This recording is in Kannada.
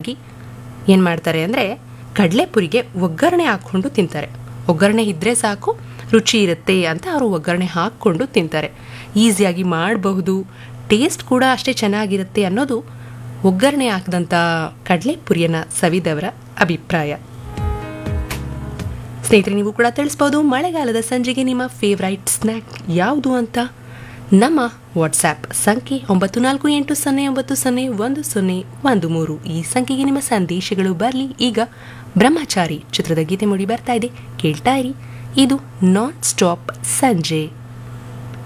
ಈಸಿಯಾಗಿ ಏನು ಮಾಡ್ತಾರೆ ಅಂದರೆ ಕಡಲೆಪುರಿಗೆ ಒಗ್ಗರಣೆ ಹಾಕ್ಕೊಂಡು ತಿಂತಾರೆ ಒಗ್ಗರಣೆ ಇದ್ದರೆ ಸಾಕು ರುಚಿ ಇರುತ್ತೆ ಅಂತ ಅವರು ಒಗ್ಗರಣೆ ಹಾಕ್ಕೊಂಡು ತಿಂತಾರೆ ಈಸಿಯಾಗಿ ಮಾಡಬಹುದು ಟೇಸ್ಟ್ ಕೂಡ ಅಷ್ಟೇ ಚೆನ್ನಾಗಿರುತ್ತೆ ಅನ್ನೋದು ಒಗ್ಗರಣೆ ಹಾಕಿದಂಥ ಕಡಲೆಪುರಿಯನ್ನು ಸವಿದವರ ಅಭಿಪ್ರಾಯ ಸ್ನೇಹಿತರೆ ನೀವು ಕೂಡ ತಿಳಿಸ್ಬೋದು ಮಳೆಗಾಲದ ಸಂಜೆಗೆ ನಿಮ್ಮ ಫೇವ್ರೈಟ್ ಸ್ನ್ಯಾಕ್ ಯಾವುದು ಅಂತ ನಮ್ಮ ವಾಟ್ಸ್ಯಾಪ್ ಸಂಖ್ಯೆ ಒಂಬತ್ತು ನಾಲ್ಕು ಎಂಟು ಸೊನ್ನೆ ಒಂಬತ್ತು ಸೊನ್ನೆ ಒಂದು ಸೊನ್ನೆ ಒಂದು ಮೂರು ಈ ಸಂಖ್ಯೆಗೆ ನಿಮ್ಮ ಸಂದೇಶಗಳು ಬರಲಿ ಈಗ ಬ್ರಹ್ಮಚಾರಿ ಚಿತ್ರದ ಗೀತೆ ಮೂಡಿ ಬರ್ತಾ ಇದೆ ಕೇಳ್ತಾ ಇರಿ ಇದು ನಾನ್ ಸ್ಟಾಪ್ ಸಂಜೆ